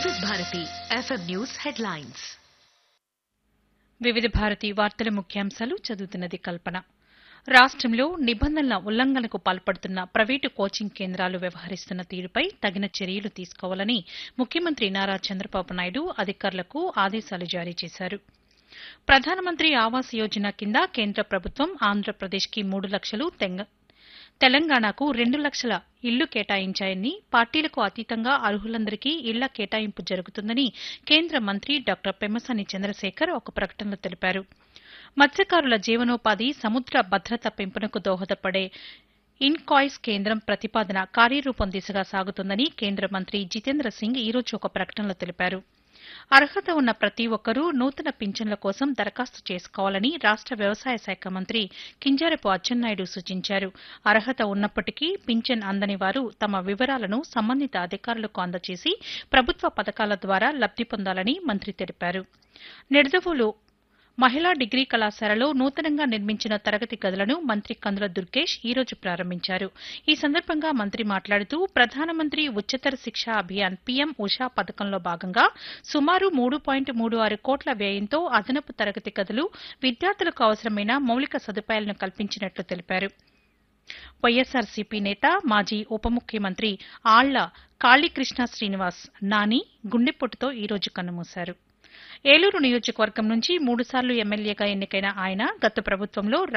వివిధ Bharati FM news headlines వివిధ భారతి వార్తల ముఖ్యాంశాలు చదువుతున్నది కల్పన రాష్ట్రంలో నిబంధనల ఉల్లంఘనకు పాల్పడుతున్న ప్రైవేటు కోచింగ్ కేంద్రాలు వ్యవహరిస్తున్న తీరుపై తగిన చర్యలు తీసుకోవాలని ముఖ్యమంత్రి నారా చంద్రబాబు నాయుడు అధికారులకు ఆదేశాలు జారీ చేశారు ప్రధానమంత్రి ఆవాస్ యోజన కింద కేంద్ర ప్రభుత్వం ఆంధ్రప్రదేశ్కి మూడు లక్షలు తెంగ- తెలంగాణకు రెండు లక్షల ఇళ్లు కేటాయించాయని పార్టీలకు అతీతంగా అర్హులందరికీ ఇళ్ల కేటాయింపు జరుగుతుందని కేంద్ర మంత్రి డాక్టర్ పెమ్మసాని చంద్రశేఖర్ ఒక ప్రకటనలో తెలిపారు మత్స్యకారుల జీవనోపాధి సముద్ర భద్రత పెంపునకు దోహదపడే ఇన్కాయిస్ కేంద్రం ప్రతిపాదన కార్యరూపం దిశగా సాగుతుందని కేంద్ర మంత్రి జితేంద్ర సింగ్ ఈ రోజు ఒక ప్రకటనలో తెలిపారు అర్హత ఉన్న ప్రతి ఒక్కరూ నూతన పింఛన్ల కోసం దరఖాస్తు చేసుకోవాలని రాష్ట వ్యవసాయ శాఖ మంత్రి కింజారపు అచ్చెన్నాయుడు సూచించారు అర్హత ఉన్నప్పటికీ పింఛన్ అందని వారు తమ వివరాలను సంబంధిత అధికారులకు అందజేసి ప్రభుత్వ పథకాల ద్వారా లబ్ది పొందాలని మంత్రి తెలిపారు నిడదవోలు మహిళా డిగ్రీ కళాశాలలో నూతనంగా నిర్మించిన తరగతి గదులను మంత్రి కందుల దుర్గేష్ ఈ రోజు ప్రారంభించారు ఈ సందర్భంగా మంత్రి మాట్లాడుతూ ప్రధానమంత్రి ఉच्चతర శిక్ష అభియాన్ పీఎం ఉషా పథకంలో భాగంగా సుమారు మూడు పాయింట్ మూడు ఆరు కోట్ల వ్యయంతో అదనపు తరగతి గదులు విద్యార్థులకు అవసరమైన మౌలిక సదుపాయాలను కల్పించినట్లు తెలిపారు వైఎస్సార్సీపీ నేత మాజీ ఉప ముఖ్యమంత్రి ఆళ్ల కాళీకృష్ణ శ్రీనివాస్ నాని గుండెపోటుతో ఈ రోజు కన్నుమూశారు ఏలూరు నియోజకవర్గం నుంచి మూడుసార్లు ఎమ్మెల్యేగా ఎన్నికైన ఆయన గత ప్రభుత్వంలో